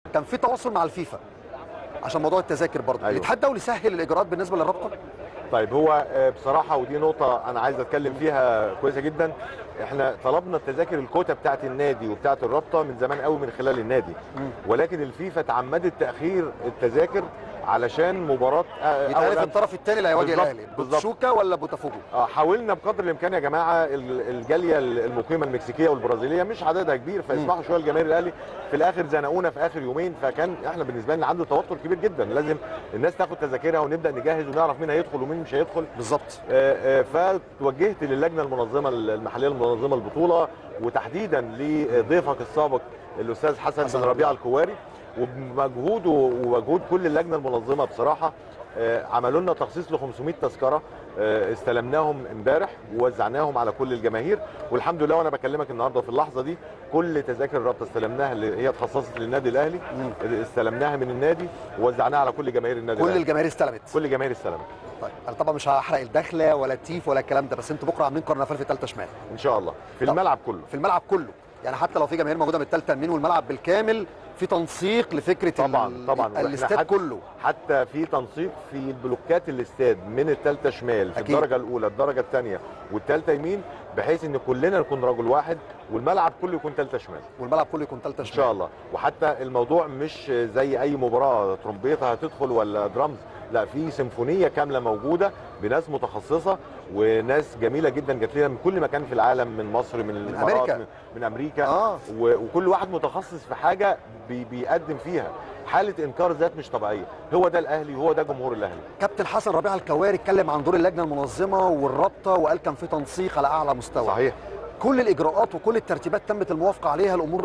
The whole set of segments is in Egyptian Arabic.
كان في تواصل مع الفيفا عشان موضوع التذاكر برضه أيوة. الاتحاد الدولي سهل الاجراءات بالنسبه للرابطه طيب هو آه، بصراحه ودي نقطه انا عايز اتكلم فيها كويسه جدا احنا طلبنا التذاكر الكوتا بتاعه النادي وبتاعه الرابطه من زمان قوي من خلال النادي ولكن الفيفا تعمدت تاخير التذاكر علشان مباراه آه، يتعرف أولاً الطرف الثاني اللي هيواجه بالظبط، الاهلي بالظبط. بوتشوكا ولا بوتافوجو اه حاولنا بقدر الامكان يا جماعه ال- الجاليه المقيمه المكسيكيه والبرازيليه مش عددها كبير فاسمحوا شويه لجماهير الاهلي في الاخر زنقونا في اخر يومين فكان احنا بالنسبه لنا عنده توتر كبير جدا لازم الناس تاخد تذاكرها ونبدا نجهز ونعرف مين هيدخل ومين مش هيدخل بالظبط آه، آه، فتوجهت للجنه المنظمه المحليه المنظمه البطوله وتحديدا لضيفك السابق الاستاذ حسن حسن بن ربيعه الكواري وبمجهوده ومجهود كل اللجنه المنظمه بصراحه آه، عملوا لنا تخصيص ل 500 تذكره آه، استلمناهم امبارح ووزعناهم على كل الجماهير والحمد لله وانا بكلمك النهارده في اللحظه دي كل تذاكر الرابطه استلمناها اللي هي اتخصصت للنادي الاهلي استلمناها من النادي ووزعناها على كل جماهير النادي كل الاهلي الجماهير استلمت كل جماهير استلمت طيب انا طبعا مش هحرق الدخله ولا التيف ولا الكلام ده بس انتوا بكره عاملين كرنفال في ثالثه شمال ان شاء الله في طب. الملعب كله في الملعب كله يعني حتى لو في جماهير موجوده من الثالثه يمين والملعب بالكامل في تنسيق لفكره طبعا ال- طبعا وإحنا الاستاد حتى- كله حتى في تنسيق في البلوكات الاستاد من الثالثه شمال في أكيد. الدرجه الاولى الدرجه الثانيه والثالثه يمين بحيث ان كلنا نكون رجل واحد والملعب كله يكون ثالثه شمال والملعب كله يكون ثالثه ان شمال شاء الله وحتى الموضوع مش زي اي مباراه ترومبيطه هتدخل ولا درامز لا في سيمفونيه كامله موجوده بناس متخصصه وناس جميله جدا جات لنا من كل مكان في العالم من مصر من الامارات أمريكا. من, من امريكا آه. و- وكل واحد متخصص في حاجه بي بيقدم فيها حاله انكار ذات مش طبيعيه هو ده الاهلي وهو ده جمهور الاهلي كابتن حسن ربيع الكواري اتكلم عن دور اللجنه المنظمه والرابطه وقال كان في تنسيق على اعلى مستوى صحيح كل الاجراءات وكل الترتيبات تمت الموافقه عليها الامور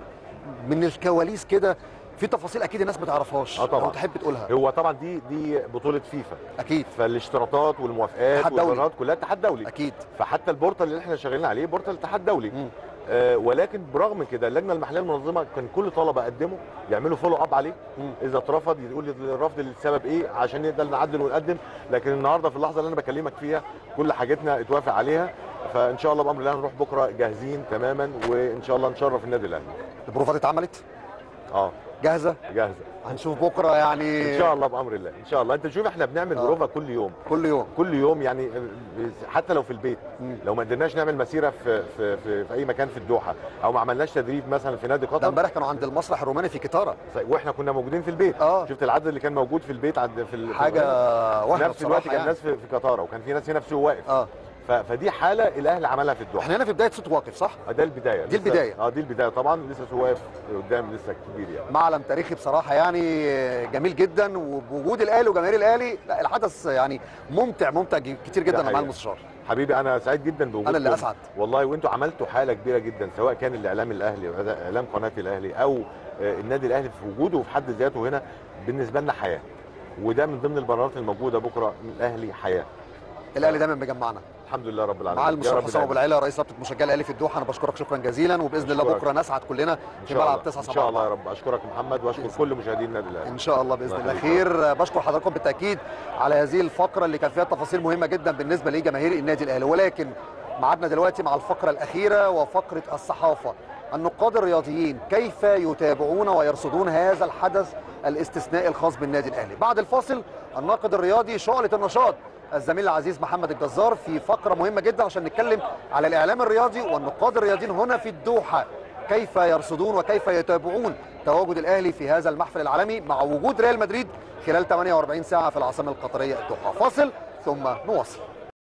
من الكواليس كده في تفاصيل اكيد الناس ما تعرفهاش آه طبعاً. لو تحب تقولها هو طبعا دي دي بطوله فيفا اكيد فالاشتراطات والموافقات اتحاد دولي. والقرارات كلها اتحاد دولي اكيد فحتى البورتال اللي احنا شغالين عليه بورتال الاتحاد الدولي مم. آه ولكن برغم كده اللجنه المحليه المنظمه كان كل طلبه قدموا يعملوا فولو اب عليه مم. اذا اترفض يقول لي الرفض للسبب ايه عشان نقدر نعدل ونقدم لكن النهارده في اللحظه اللي انا بكلمك فيها كل حاجتنا اتوافق عليها فان شاء الله بامر الله هنروح بكره جاهزين تماما وان شاء الله نشرف النادي الاهلي البروفات اتعملت اه جاهزه جاهزه هنشوف بكره يعني ان شاء الله بامر الله ان شاء الله انت شوف احنا بنعمل آه. بروفا كل يوم كل يوم كل يوم يعني حتى لو في البيت مم. لو ما قدرناش نعمل مسيره في في في, في اي مكان في الدوحه او ما عملناش تدريب مثلا في نادي ده قطر امبارح كانوا عند المسرح الروماني في كتاره واحنا كنا موجودين في البيت آه. شفت العدد اللي كان موجود في البيت عند في ال- حاجه في وهم نفس الوقت بصراحه كان يعني. ناس في, في قطاره وكان في ناس هنا في سوق واقف اه ف- فدي حاله الاهلي عملها في الدوحه احنا هنا في بدايه صوت واقف صح آه، ده البدايه دي لسه- البداية. اه دي البدايه طبعا لسه سوق واقف قدام لسه كبير يعني معلم تاريخي بصراحه يعني جميل جدا وبوجود الاهلي وجماهير الاهلي لا الحدث يعني ممتع ممتع ج- كتير جدا مع حقيقة. المستشار حبيبي انا سعيد جدا بوجودكم أنا اللي أسعد. والله وانتوا عملتوا حاله كبيره جدا سواء كان الاعلام الاهلي أو اعلام قناه الاهلي او آه، النادي الاهلي في وجوده في حد ذاته هنا بالنسبه لنا حياه وده من ضمن البرارات الموجوده بكره الاهلي حياه الاهلي دايما مجمعنا الحمد لله رب العالمين مع يا المستشار رب حسام دايما. ابو العيله رئيس رابطه مشجعي الاهلي في الدوحه انا بشكرك شكرا جزيلا وباذن الله أشكرك. بكره نسعد كلنا إن في شاء ملعب الله. 9 ان شاء الله يا رب اشكرك محمد واشكر بإذن كل مشاهدي النادي الاهلي ان شاء الله باذن الله الله يخليك. خير بشكر حضراتكم بالتاكيد على هذه الفقره اللي كان فيها تفاصيل مهمه جدا بالنسبه لجماهير النادي الاهلي ولكن معادنا دلوقتي مع الفقره الاخيره وفقره الصحافه النقاد الرياضيين كيف يتابعون ويرصدون هذا الحدث الاستثنائي الخاص بالنادي الاهلي بعد الفاصل الناقد الرياضي شعله النشاط الزميل العزيز محمد الجزار في فقره مهمه جدا عشان نتكلم على الاعلام الرياضي والنقاد الرياضيين هنا في الدوحه كيف يرصدون وكيف يتابعون تواجد الاهلي في هذا المحفل العالمي مع وجود ريال مدريد خلال 48 ساعه في العاصمه القطريه الدوحه فاصل ثم نواصل